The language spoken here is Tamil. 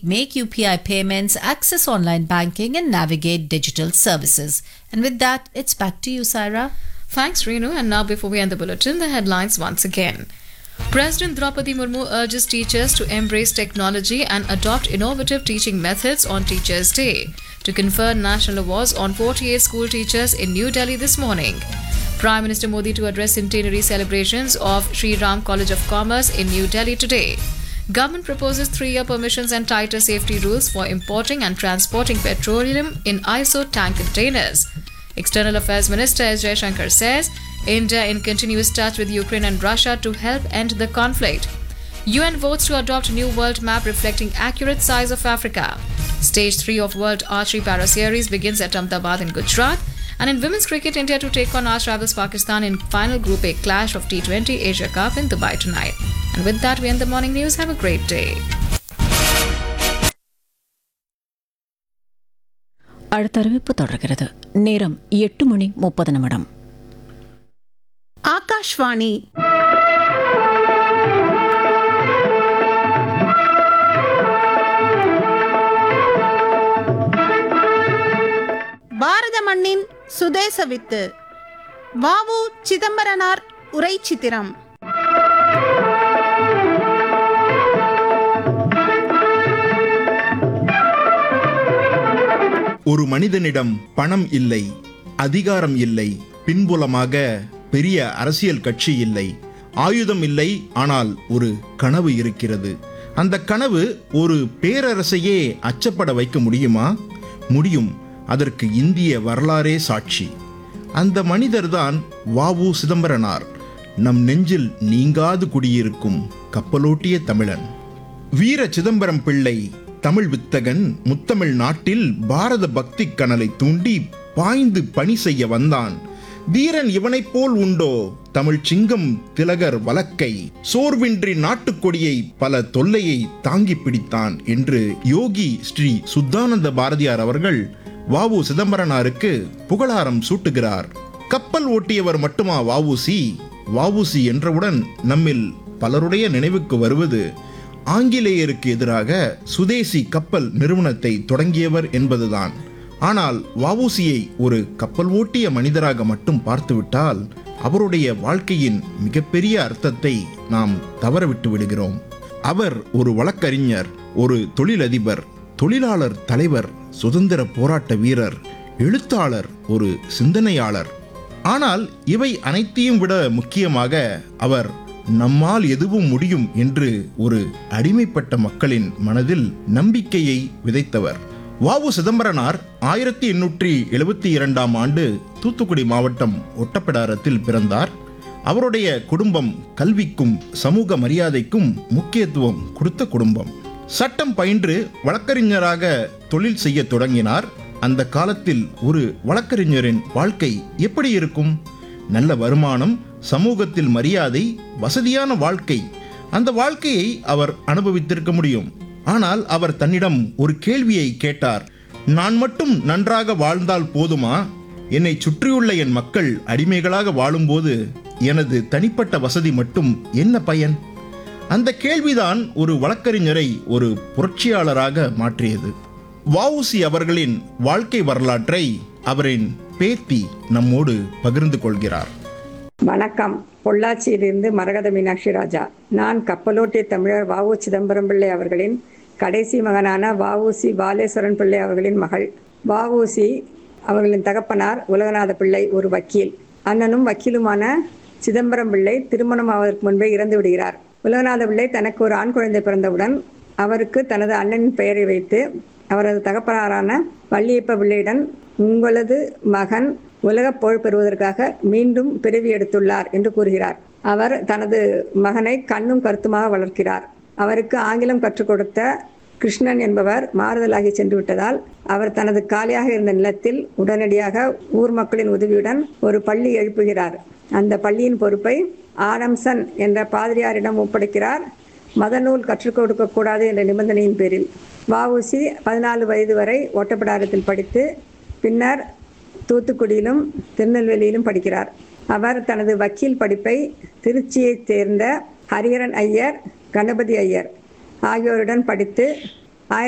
make UPI payments, access online banking, and navigate digital services. And with that, it's back to you, Saira. Thanks, Renu. And now, before we end the bulletin, the headlines once again. President Draupadi Murmu urges teachers to embrace technology and adopt innovative teaching methods on Teachers' Day to confer national awards on 48 school teachers in New Delhi this morning. Prime Minister Modi to address centenary celebrations of Sri Ram College of Commerce in New Delhi today. Government proposes three-year permissions and tighter safety rules for importing and transporting petroleum in ISO tank containers. External Affairs Minister S. Jaishankar says India in continuous touch with Ukraine and Russia to help end the conflict. UN votes to adopt new world map reflecting accurate size of Africa. Stage 3 of World Archery Para Series begins at Ahmedabad in Gujarat. And in women's cricket, India to take on arch rivals Pakistan in final Group A clash of T20 Asia Cup in Dubai tonight. And with that, we end the morning news. Have a great day. அடுத்த அறிவிப்பு தொடர்கிறது நேரம் எட்டு மணி முப்பது நிமிடம் ஆகாஷ்வாணி பாரத மண்ணின் சுதேச வித்து வாவு சிதம்பரனார் உரை சித்திரம் ஒரு மனிதனிடம் பணம் இல்லை அதிகாரம் இல்லை பின்புலமாக பெரிய அரசியல் கட்சி இல்லை ஆயுதம் இல்லை ஆனால் ஒரு கனவு இருக்கிறது அந்த கனவு ஒரு பேரரசையே அச்சப்பட வைக்க முடியுமா முடியும் அதற்கு இந்திய வரலாறே சாட்சி அந்த மனிதர்தான் வாவு சிதம்பரனார் நம் நெஞ்சில் நீங்காது குடியிருக்கும் கப்பலோட்டிய தமிழன் வீர சிதம்பரம் பிள்ளை தமிழ் வித்தகன் முத்தமிழ் நாட்டில் பாரத பக்தி கனலை தூண்டி பாய்ந்து பணி செய்ய வந்தான் தீரன் இவனைப் போல் உண்டோ தமிழ் சிங்கம் திலகர் வழக்கை சோர்வின்றி நாட்டுக்கொடியை பல தொல்லையை தாங்கி பிடித்தான் என்று யோகி ஸ்ரீ சுத்தானந்த பாரதியார் அவர்கள் வாவு சிதம்பரனாருக்கு புகழாரம் சூட்டுகிறார் கப்பல் ஓட்டியவர் மட்டுமா வாவுசி வாவுசி என்றவுடன் நம்மில் பலருடைய நினைவுக்கு வருவது ஆங்கிலேயருக்கு எதிராக சுதேசி கப்பல் நிறுவனத்தை தொடங்கியவர் என்பதுதான் ஆனால் வவுசியை ஒரு கப்பல் ஓட்டிய மனிதராக மட்டும் பார்த்துவிட்டால் அவருடைய வாழ்க்கையின் மிகப்பெரிய அர்த்தத்தை நாம் தவறவிட்டு விடுகிறோம் அவர் ஒரு வழக்கறிஞர் ஒரு தொழிலதிபர் தொழிலாளர் தலைவர் சுதந்திர போராட்ட வீரர் எழுத்தாளர் ஒரு சிந்தனையாளர் ஆனால் இவை அனைத்தையும் விட முக்கியமாக அவர் நம்மால் எதுவும் முடியும் என்று ஒரு அடிமைப்பட்ட மக்களின் மனதில் நம்பிக்கையை விதைத்தவர் வாவு சிதம்பரனார் ஆயிரத்தி எண்ணூற்றி எழுபத்தி இரண்டாம் ஆண்டு தூத்துக்குடி மாவட்டம் ஒட்டப்பிடாரத்தில் பிறந்தார் அவருடைய குடும்பம் கல்விக்கும் சமூக மரியாதைக்கும் முக்கியத்துவம் கொடுத்த குடும்பம் சட்டம் பயின்று வழக்கறிஞராக தொழில் செய்ய தொடங்கினார் அந்த காலத்தில் ஒரு வழக்கறிஞரின் வாழ்க்கை எப்படி இருக்கும் நல்ல வருமானம் சமூகத்தில் மரியாதை வசதியான வாழ்க்கை அந்த வாழ்க்கையை அவர் அனுபவித்திருக்க முடியும் ஆனால் அவர் தன்னிடம் ஒரு கேள்வியை கேட்டார் நான் மட்டும் நன்றாக வாழ்ந்தால் போதுமா என்னை சுற்றியுள்ள என் மக்கள் அடிமைகளாக வாழும்போது எனது தனிப்பட்ட வசதி மட்டும் என்ன பயன் அந்த கேள்விதான் ஒரு வழக்கறிஞரை ஒரு புரட்சியாளராக மாற்றியது வவுசி அவர்களின் வாழ்க்கை வரலாற்றை அவரின் பேத்தி நம்மோடு பகிர்ந்து கொள்கிறார் வணக்கம் பொள்ளாச்சியிலிருந்து மரகத மீனாட்சி ராஜா நான் கப்பலோட்டிய தமிழர் வாவு சிதம்பரம் பிள்ளை அவர்களின் கடைசி மகனான வஉசி பாலேஸ்வரன் பிள்ளை அவர்களின் மகள் வஉசி அவர்களின் தகப்பனார் உலகநாத பிள்ளை ஒரு வக்கீல் அண்ணனும் வக்கீலுமான சிதம்பரம் பிள்ளை திருமணம் ஆவதற்கு முன்பே இறந்து விடுகிறார் உலகநாத பிள்ளை தனக்கு ஒரு ஆண் குழந்தை பிறந்தவுடன் அவருக்கு தனது அண்ணனின் பெயரை வைத்து அவரது தகப்பனாரான வள்ளியப்ப பிள்ளையுடன் உங்களது மகன் உலக புகழ் பெறுவதற்காக மீண்டும் பிறவி எடுத்துள்ளார் என்று கூறுகிறார் அவர் தனது மகனை கண்ணும் கருத்துமாக வளர்க்கிறார் அவருக்கு ஆங்கிலம் கற்றுக் கொடுத்த கிருஷ்ணன் என்பவர் மாறுதலாகி சென்று விட்டதால் அவர் தனது காலியாக இருந்த நிலத்தில் உடனடியாக ஊர் மக்களின் உதவியுடன் ஒரு பள்ளி எழுப்புகிறார் அந்த பள்ளியின் பொறுப்பை ஆடம்சன் என்ற பாதிரியாரிடம் ஒப்படைக்கிறார் மதநூல் கற்றுக் கொடுக்க கூடாது என்ற நிபந்தனையின் பேரில் வஉசி பதினாலு வயது வரை ஒட்டப்பிடாரத்தில் படித்து பின்னர் தூத்துக்குடியிலும் திருநெல்வேலியிலும் படிக்கிறார் அவர் தனது வக்கீல் படிப்பை திருச்சியைச் சேர்ந்த ஹரிஹரன் ஐயர் கணபதி ஐயர் ஆகியோருடன் படித்து